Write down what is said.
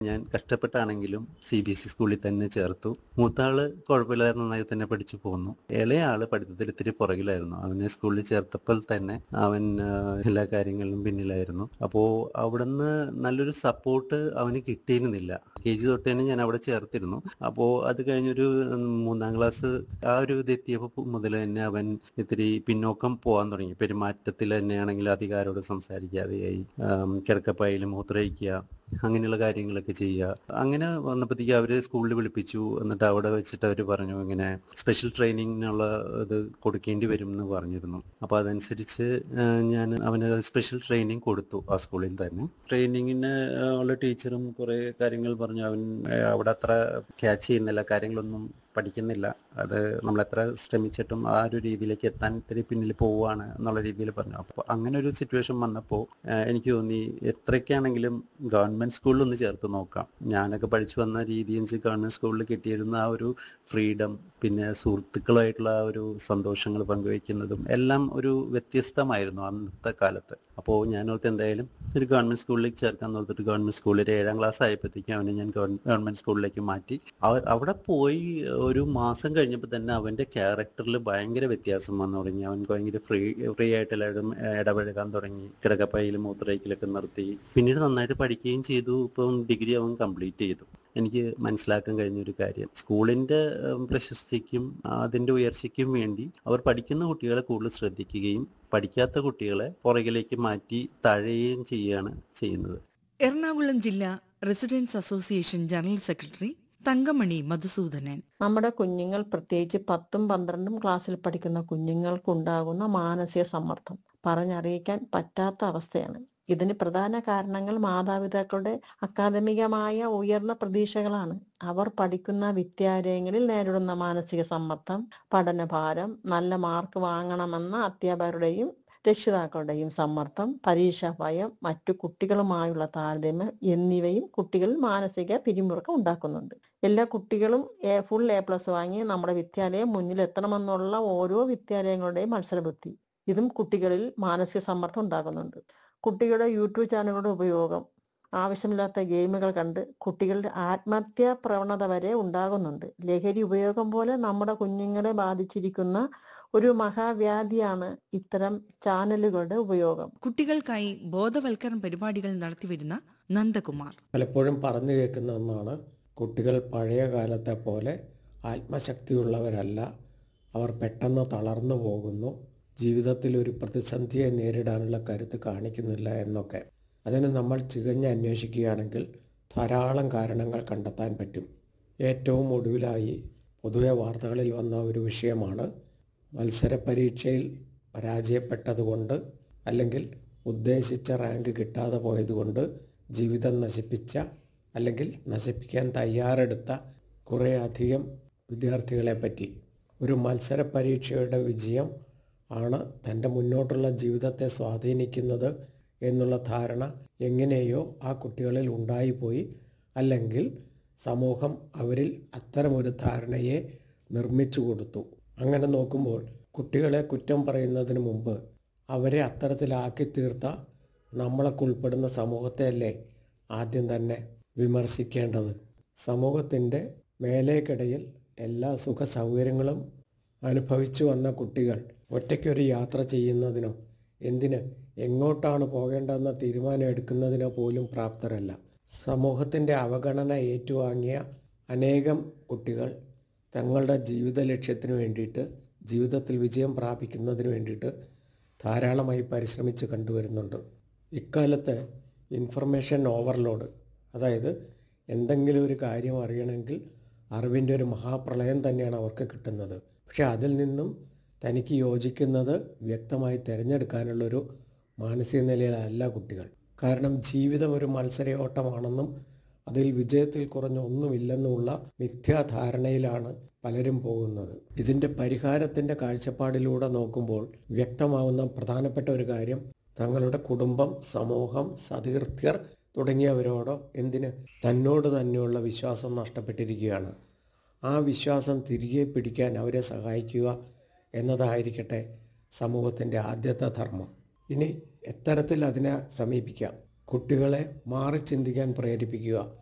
ഞാൻ കഷ്ടപ്പെട്ടാണെങ്കിലും C B S E സ്കൂളിൽ തന്നെ ചേർത്തു മൂത്താള് കുഴപ്പമില്ലാതെ നന്നായി തന്നെ പഠിച്ചു പോന്നു ഇളയ ആള് പഠിത്തത്തിൽ ഇത്തിരി പുറകിലായിരുന്നു അവനെ സ്കൂളിൽ ചേർത്തപ്പോൾ തന്നെ അവൻ ആ, എല്ലാ കാര്യങ്ങളിലും പിന്നിലായിരുന്നു അപ്പോൾ അവിടുന്ന് നല്ലൊരു സപ്പോർട്ട് അവന് കിട്ടിയിരുന്നില്ല കെ ജി തൊട്ട് തന്നെ ഞാൻ അവിടെ ചേർത്തിരുന്നു അപ്പോൾ അത് കഴിഞ്ഞൊരു ഉം, മൂന്നാം ക്ലാസ് ആ ഒരു ഇത് എത്തിയപ്പോൾ മുതൽ തന്നെ അവൻ ഇത്തിരി പിന്നോക്കം പോകാൻ തുടങ്ങി പെരുമാറ്റത്തിൽ തന്നെയാണെങ്കിൽ അധികാരോട് സംസാരിക്കാതെയായി ആം, കിടക്കപ്പായിൽ മൂത്രയിക്കുക അങ്ങനെയുള്ള കാര്യങ്ങളൊക്കെ ചെയ്യുക അങ്ങനെ വന്നപ്പോഴത്തേക്ക് അവർ സ്കൂളിൽ വിളിപ്പിച്ചു എന്നിട്ട് അവിടെ വെച്ചിട്ട് അവർ പറഞ്ഞു ഇങ്ങനെ സ്പെഷ്യൽ ട്രെയിനിങ്ങിനുള്ള ഇത് കൊടുക്കേണ്ടി വരും എന്ന് പറഞ്ഞിരുന്നു അപ്പോൾ അതനുസരിച്ച് ആ, ഞാൻ അവന് സ്പെഷ്യൽ ട്രെയിനിങ് കൊടുത്തു ആ സ്കൂളിൽ തന്നെ ട്രെയിനിങ്ങിന് ഉള്ള ടീച്ചറും കുറേ കാര്യങ്ങൾ പറഞ്ഞു അവൻ ആ, അവിടെ അത്ര ക്യാച്ച് ചെയ്യുന്നില്ല കാര്യങ്ങളൊന്നും പഠിക്കുന്നില്ല അത് നമ്മൾ എത്ര ശ്രമിച്ചിട്ടും ആ ഒരു രീതിയിലേക്ക് എത്താൻ ഇത്തിരി പിന്നിൽ പോവുകയാണ് എന്നുള്ള രീതിയിൽ പറഞ്ഞു അപ്പോൾ അങ്ങനെ ഒരു സിറ്റുവേഷൻ വന്നപ്പോൾ എനിക്ക് തോന്നി എത്രയ്ക്കാണെങ്കിലും ഗവൺമെൻറ് സ്കൂളിൽ ഒന്ന് ചേർത്ത് നോക്കാം ഞാനൊക്കെ പഠിച്ചു വന്ന രീതി എന്ന് വെച്ചാൽ ഗവൺമെൻറ് സ്കൂളിൽ കിട്ടിയിരുന്ന ആ ഒരു ഫ്രീഡം പിന്നെ സുഹൃത്തുക്കളുമായിട്ടുള്ള ആ ഒരു സന്തോഷങ്ങൾ പങ്കുവയ്ക്കുന്നതും എല്ലാം ഒരു വ്യത്യസ്തമായിരുന്നു അന്നത്തെ കാലത്ത് അപ്പോൾ ഞാൻ ഓർത്ത് എന്തായാലും ഒരു ഗവൺമെൻറ് സ്കൂളിലേക്ക് ചേർക്കാൻ ഓർത്തിട്ട് ഗവൺമെൻറ് സ്കൂളിൽ ഒരു ഏഴാം ക്ലാസ് ആയപ്പോഴത്തേക്കും അവനെ ഞാൻ ഗവൺമെൻറ് സ്കൂളിലേക്ക് മാറ്റി അവ- അവിടെ പോയി ഒരു മാസം കഴിഞ്ഞപ്പോൾ തന്നെ അവൻ്റെ ക്യാരക്ടറിൽ ഭയങ്കര വ്യത്യാസം വന്നു തുടങ്ങി അവൻ ഭയങ്കര ഫ്രീ ഫ്രീ ആയിട്ട് എല്ലാവരും ഇടപഴകാൻ തുടങ്ങി കിടക്കപ്പയിലും മൂത്രയിക്കലൊക്കെ നിർത്തി പിന്നീട് നന്നായിട്ട് പഠിക്കുകയും ചെയ്തു ഇപ്പം ഡിഗ്രി അവൻ കംപ്ലീറ്റ് ചെയ്തു എനിക്ക് മനസ്സിലാക്കാൻ കഴിഞ്ഞ ഒരു കാര്യം സ്കൂളിൻ്റെ ഉം, പ്രശസ്തിക്കും അതിൻ്റെ ഉയർച്ചയ്ക്കും വേണ്ടി അവർ പഠിക്കുന്ന കുട്ടികളെ കൂടുതൽ ശ്രദ്ധിക്കുകയും പഠിക്കാത്ത കുട്ടികളെ പുറകിലേക്ക് മാറ്റി തഴയുകയും ചെയ്യുകയാണ് ചെയ്യുന്നത് എറണാകുളം ജില്ലാ residence association general secretary Thankamani Madhusoodanan നമ്മുടെ കുഞ്ഞുങ്ങൾ പ്രത്യേകിച്ച് പത്തും പന്ത്രണ്ടും ക്ലാസ്സിൽ പഠിക്കുന്ന കുഞ്ഞുങ്ങൾക്കുണ്ടാകുന്ന മാനസിക സമ്മർദ്ദം പറഞ്ഞറിയിക്കാൻ പറ്റാത്ത അവസ്ഥയാണ് ഇതിന് പ്രധാന കാരണങ്ങൾ മാതാപിതാക്കളുടെ അക്കാദമികമായ ഉയർന്ന പ്രതീക്ഷകളാണ് അവർ പഠിക്കുന്ന വിദ്യാലയങ്ങളിൽ നേരിടുന്ന മാനസിക സമ്മർദ്ദം പഠനഭാരം നല്ല മാർക്ക് വാങ്ങണമെന്ന അധ്യാപകരുടെയും രക്ഷിതാക്കളുടെയും സമ്മർദ്ദം പരീക്ഷാ ഭയം മറ്റു കുട്ടികളുമായുള്ള താരതമ്യം എന്നിവയും കുട്ടികളിൽ മാനസിക പിരിമുറുക്കം ഉണ്ടാക്കുന്നുണ്ട് എല്ലാ കുട്ടികളും എ ഫുൾ എ പ്ലസ് വാങ്ങി നമ്മുടെ വിദ്യാലയം മുന്നിലെത്തണമെന്നുള്ള ഓരോ വിദ്യാലയങ്ങളുടെയും മത്സരബുദ്ധി ഇതും കുട്ടികളിൽ മാനസിക സമ്മർദ്ദം ഉണ്ടാകുന്നുണ്ട് കുട്ടികളുടെ യൂട്യൂബ് ചാനലുകളുടെ ഉപയോഗം ആവശ്യമില്ലാത്ത ഗെയിമുകൾ കണ്ട് കുട്ടികളുടെ ആത്മഹത്യാ പ്രവണത വരെ ഉണ്ടാകുന്നുണ്ട് ലഹരി ഉപയോഗം പോലെ നമ്മുടെ കുഞ്ഞുങ്ങളെ ബാധിച്ചിരിക്കുന്ന ഒരു മഹാവ്യാധിയാണ് ഇത്തരം ചാനലുകളുടെ ഉപയോഗം കുട്ടികൾക്കായി ബോധവൽക്കരണ പരിപാടികൾ നടത്തിവരുന്ന നന്ദകുമാർ പലപ്പോഴും പറഞ്ഞു കേൾക്കുന്ന ഒന്നാണ് കുട്ടികൾ പഴയ കാലത്തെ പോലെ ആത്മശക്തിയുള്ളവരല്ല അവർ പെട്ടെന്ന് തളർന്നു പോകുന്നു ജീവിതത്തിൽ ഒരു പ്രതിസന്ധിയെ നേരിടാനുള്ള കരുത്ത് കാണിക്കുന്നില്ല എന്നൊക്കെ അതിന് നമ്മൾ ചികഞ്ഞ് അന്വേഷിക്കുകയാണെങ്കിൽ ധാരാളം കാരണങ്ങൾ കണ്ടെത്താൻ പറ്റും ഏറ്റവും ഒടുവിലായി പൊതുവെ വാർത്തകളിൽ വന്ന ഒരു വിഷയമാണ് മത്സര പരീക്ഷയിൽ പരാജയപ്പെട്ടതുകൊണ്ട് അല്ലെങ്കിൽ ഉദ്ദേശിച്ച റാങ്ക് കിട്ടാതെ പോയതുകൊണ്ട് ജീവിതം നശിപ്പിച്ച അല്ലെങ്കിൽ നശിപ്പിക്കാൻ തയ്യാറെടുത്ത കുറേ അധികം വിദ്യാർത്ഥികളെ പറ്റി ഒരു മത്സര പരീക്ഷയുടെ വിജയം ആണ് തൻ്റെ മുന്നോട്ടുള്ള ജീവിതത്തെ സ്വാധീനിക്കുന്നത് എന്നുള്ള ധാരണ എങ്ങനെയോ ആ കുട്ടികളിൽ ഉണ്ടായിപ്പോയി അല്ലെങ്കിൽ സമൂഹം അവരിൽ അത്തരമൊരു ധാരണയെ നിർമ്മിച്ചു കൊടുത്തു അങ്ങനെ നോക്കുമ്പോൾ കുട്ടികളെ കുറ്റം പറയുന്നതിന് മുമ്പ് അവരെ അത്തരത്തിലാക്കി തീർത്ത നമ്മളൊക്കെ ഉൾപ്പെടുന്ന സമൂഹത്തെയല്ലേ ആദ്യം തന്നെ വിമർശിക്കേണ്ടത് സമൂഹത്തിൻ്റെ മേലേക്കിടയിൽ എല്ലാ സുഖ സൗകര്യങ്ങളും അനുഭവിച്ചു വന്ന കുട്ടികൾ ഒറ്റയ്ക്കൊരു യാത്ര ചെയ്യുന്നതിനോ എന്തിന് എങ്ങോട്ടാണ് പോകേണ്ടതെന്ന തീരുമാനം എടുക്കുന്നതിനോ പോലും പ്രാപ്തരല്ല സമൂഹത്തിൻ്റെ അവഗണന ഏറ്റുവാങ്ങിയ അനേകം കുട്ടികൾ തങ്ങളുടെ ജീവിത ലക്ഷ്യത്തിന് വേണ്ടിയിട്ട് ജീവിതത്തിൽ വിജയം പ്രാപിക്കുന്നതിന് വേണ്ടിയിട്ട് ധാരാളമായി പരിശ്രമിച്ച് കണ്ടുവരുന്നുണ്ട് ഇക്കാലത്ത് ഇൻഫർമേഷൻ ഓവർലോഡ് അതായത് എന്തെങ്കിലും ഒരു കാര്യം അറിയണമെങ്കിൽ അറിവിൻ്റെ ഒരു മഹാപ്രളയം തന്നെയാണ് അവർക്ക് കിട്ടുന്നത് പക്ഷെ അതിൽ നിന്നും തനിക്ക് യോജിക്കുന്നത് വ്യക്തമായി തിരഞ്ഞെടുക്കാനുള്ളൊരു മാനസിക നിലയിലല്ല കുട്ടികൾ കാരണം ജീവിതം ഒരു മത്സരയോട്ടമാണെന്നും അതിൽ വിജയത്തിൽ കുറഞ്ഞ ഒന്നുമില്ലെന്നുമുള്ള മിഥ്യാധാരണയിലാണ് പലരും പോകുന്നത് ഇതിൻ്റെ പരിഹാരത്തിൻ്റെ കാഴ്ചപ്പാടിലൂടെ നോക്കുമ്പോൾ വ്യക്തമാവുന്ന പ്രധാനപ്പെട്ട ഒരു കാര്യം തങ്ങളുടെ കുടുംബം സമൂഹം സതീർത്ഥ്യർ തുടങ്ങിയവരോടോ എന്തിന് തന്നോട് തന്നെയുള്ള വിശ്വാസം നഷ്ടപ്പെട്ടിരിക്കുകയാണ് ആ വിശ്വാസം തിരികെ പിടിക്കാൻ അവരെ സഹായിക്കുക എന്നതായിരിക്കട്ടെ സമൂഹത്തിൻ്റെ ആദ്യത്തെ ധർമ്മം ഇനി എത്തരത്തിൽ അതിനെ സമീപിക്കാം കുട്ടികളെ മാറി ചിന്തിക്കാൻ പ്രേരിപ്പിക്കുക